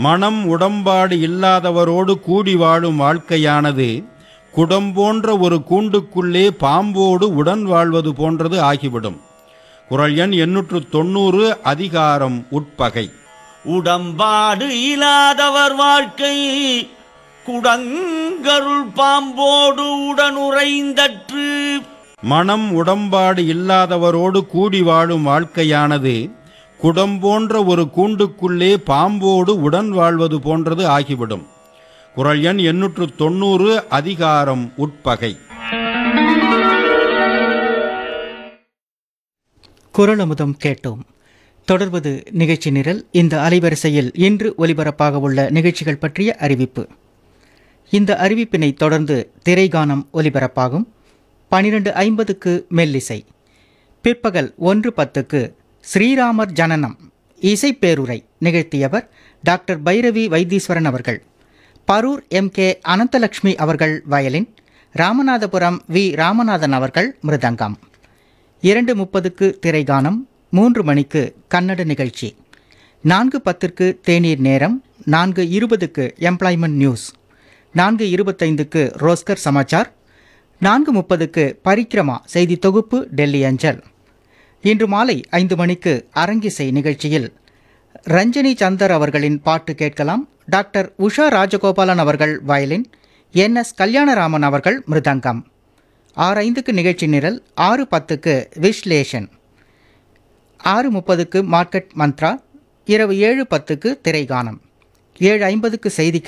மனம் உடம்பாடு இல்லாதவரோடு கூடி வாழும் வாழ்க்கையானது குடம் போன்ற ஒரு கூண்டுக்குள்ளே பாம்போடு உடன் வாழ்வது போன்றது ஆகிவிடும் குரல் எண் எண்ணூற்று தொண்ணூறு அதிகாரம் உட்பகை உடம்பாடு இல்லாதவர் வாழ்க்கை குடங்கருள் பாம்போடு உடனுறைந்தற்று மனம் உடம்பாடு இல்லாதவரோடு கூடி வாழும் வாழ்க்கையானது குடம் போன்ற ஒரு கூண்டுக்குள்ளே பாம்போடு உடன் வாழ்வது போன்றது ஆகிவிடும் குரல் எண் எண்ணூற்று தொண்ணூறு அதிகாரம் உட்பகை குரலமுதம் கேட்டோம் தொடர்வது நிகழ்ச்சி நிரல் இந்த அலைவரிசையில் இன்று ஒலிபரப்பாக உள்ள நிகழ்ச்சிகள் பற்றிய அறிவிப்பு இந்த அறிவிப்பினை தொடர்ந்து திரைகானம் ஒலிபரப்பாகும் பனிரெண்டு ஐம்பதுக்கு மெல்லிசை பிற்பகல் ஒன்று பத்துக்கு ஸ்ரீராமர் ஜனனம் இசைப்பேருரை நிகழ்த்தியவர் டாக்டர் பைரவி வைத்தீஸ்வரன் அவர்கள் பரூர் எம் கே அனந்தலட்சுமி அவர்கள் வயலின் ராமநாதபுரம் வி ராமநாதன் அவர்கள் மிருதங்கம் இரண்டு முப்பதுக்கு திரைகானம் மூன்று மணிக்கு கன்னட நிகழ்ச்சி நான்கு பத்திற்கு தேநீர் நேரம் நான்கு இருபதுக்கு எம்ப்ளாய்மெண்ட் நியூஸ் நான்கு இருபத்தைந்துக்கு ரோஸ்கர் சமாச்சார் நான்கு முப்பதுக்கு பரிக்கிரமா செய்தி தொகுப்பு டெல்லி அஞ்சல் இன்று மாலை ஐந்து மணிக்கு அரங்கிசை நிகழ்ச்சியில் ரஞ்சனி சந்தர் அவர்களின் பாட்டு கேட்கலாம் டாக்டர் உஷா ராஜகோபாலன் அவர்கள் வயலின் என் எஸ் கல்யாணராமன் அவர்கள் மிருதங்கம் ஆறு ஐந்துக்கு நிகழ்ச்சி நிரல் ஆறு பத்துக்கு விஸ்லேஷன் ஆறு முப்பதுக்கு மார்க்கெட் மந்த்ரா இரவு ஏழு பத்துக்கு திரைகானம் ஏழு ஐம்பதுக்கு செய்தி